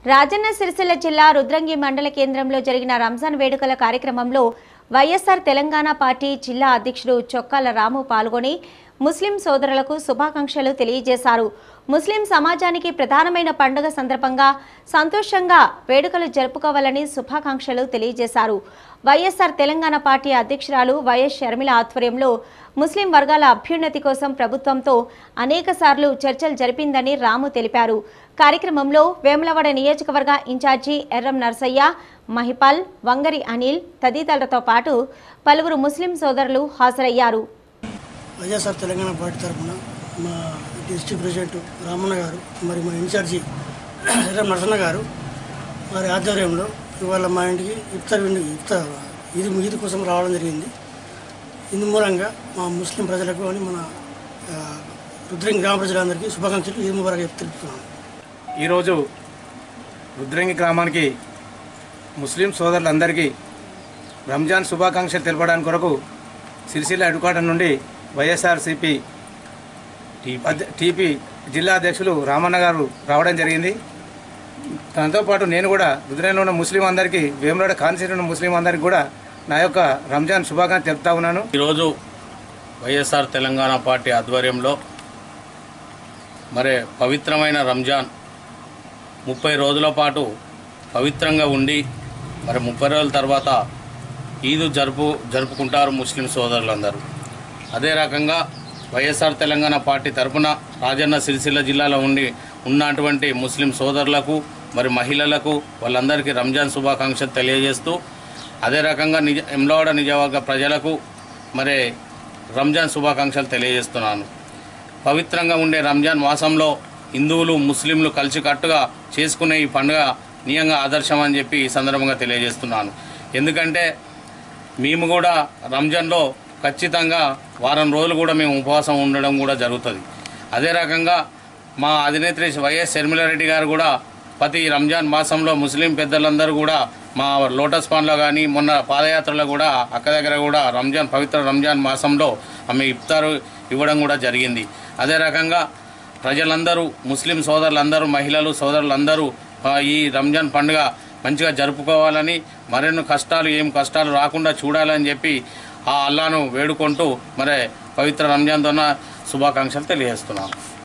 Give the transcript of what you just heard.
రాజన్న సిరిసిల్ల జిల్లా రుద్రంగి మండల కేంద్రంలో జరిగిన రంజాన్ వేడుకల కార్యక్రమంలో వైఎస్ఆర్ తెలంగాణ పార్టీ జిల్లా అధ్యక్షుడు చొక్కాల రాము పాల్గొని ముస్లిం సోదరులకు శుభాకాంక్షలు తెలియజేశారు ముస్లిం సమాజానికి ప్రధానమైన పండుగ సందర్భంగా సంతోషంగా వేడుకలు జరుపుకోవాలని శుభాకాంక్షలు తెలియజేశారు వైఎస్ఆర్ తెలంగాణ పార్టీ అధ్యక్షురాలు వైఎస్ షర్మిల ఆధ్వర్యంలో ముస్లిం వర్గాల అభ్యున్నతి కోసం ప్రభుత్వంతో అనేక చర్చలు జరిపిందని రాము తెలిపారు కార్యక్రమంలో వేములవాడ నియోజకవర్గ ఇన్ఛార్జి ఎర్రం నర్సయ్య మహిపాల్ వంగరి అనిల్ తదితరులతో పాటు పలువురు ముస్లిం సోదరులు హాజరయ్యారు వైఎస్ఆర్ తెలంగాణ పార్టీ తరఫున మా డిస్ట్రిక్ట్ ప్రెసిడెంట్ రామన్న గారు మరి మా ఇన్ఛార్జి ఎర్రం నరసన్న గారు వారి ఆధ్వర్యంలో ఇవాళ మా ఇంటికి ఇఫ్తార్ విందు ఇఫ్తార్ ఇది ఈద్ కోసం రావడం జరిగింది ఇందు మూలంగా మా ముస్లిం ప్రజలకు అని మన ఆ, రుద్రంగి గ్రామ ప్రజలందరికీ శుభాకాంక్షలు ఈద్ ముబారక్ చెప్పి తెలుపుతున్నాను ఈరోజు రుద్రంగి గ్రామానికి ముస్లిం సోదరులందరికీ రంజాన్ శుభాకాంక్షలు తెలపడానికి కొరకు సిరిసిల్ల హెడ్క్వార్టర్ నుండి వైఎస్ఆర్సిపి అధ్య- టీపీ జిల్లా అధ్యక్షులు రామన్న గారు రావడం జరిగింది దాంతోపాటు నేను కూడా రుద్రంలో ఉన్న ముస్లిం అందరికీ వేములాడ కాన్స్టిట్యూట్ ఉన్న ముస్లిం అందరికీ కూడా నా యొక్క రంజాన్ శుభాకాంక్షలు తెలుపుతా ఉన్నాను ఈరోజు వైఎస్ఆర్ తెలంగాణ పార్టీ ఆధ్వర్యంలో మరి పవిత్రమైన రంజాన్ ముప్పై రోజుల పాటు పవిత్రంగా ఉండి మరి ముప్పై రోజుల తర్వాత ఈదు జరుపు జరుపుకుంటారు ముస్లిం సోదరులందరూ అదే రకంగా వైఎస్ఆర్ తెలంగాణ పార్టీ తరపున రాజన్న సిరిసిల్ల జిల్లాలో ఉండి ఉన్నటువంటి ముస్లిం సోదరులకు మరి మహిళలకు వాళ్ళందరికీ రంజాన్ శుభాకాంక్షలు తెలియజేస్తూ అదే రకంగా నిజ ఎమ్లవాడ నిజవర్గ ప్రజలకు మరి రంజాన్ శుభాకాంక్షలు తెలియజేస్తున్నాను పవిత్రంగా ఉండే రంజాన్ మాసంలో హిందువులు ముస్లింలు కలిసికట్టుగా చేసుకునే ఈ పండుగ నియంగా ఆదర్శం అని చెప్పి ఈ సందర్భంగా తెలియజేస్తున్నాను ఎందుకంటే మేము కూడా రంజాన్లో ఖచ్చితంగా వారం రోజులు కూడా మేము ఉపవాసం ఉండడం కూడా జరుగుతుంది అదే రకంగా మా అధినేత్రి వైఎస్ షర్మిలారెడ్డి గారు కూడా ప్రతి రంజాన్ మాసంలో ముస్లిం పెద్దలందరూ కూడా మా లోటస్ పాండ్లో కానీ మొన్న పాదయాత్రలో కూడా అక్క దగ్గర కూడా రంజాన్ పవిత్ర రంజాన్ మాసంలో ఆమె ఇఫ్తారు ఇవ్వడం కూడా జరిగింది అదే రకంగా ప్రజలందరూ ముస్లిం సోదరులందరూ మహిళలు సోదరులందరూ ఆ, ఈ రంజాన్ పండుగ మంచిగా జరుపుకోవాలని మరెన్నో కష్టాలు ఏం కష్టాలు రాకుండా చూడాలని చెప్పి ఆ అల్లాను వేడుకుంటూ మరి పవిత్ర రంజాన్తోన శుభాకాంక్షలు తెలియజేస్తున్నాను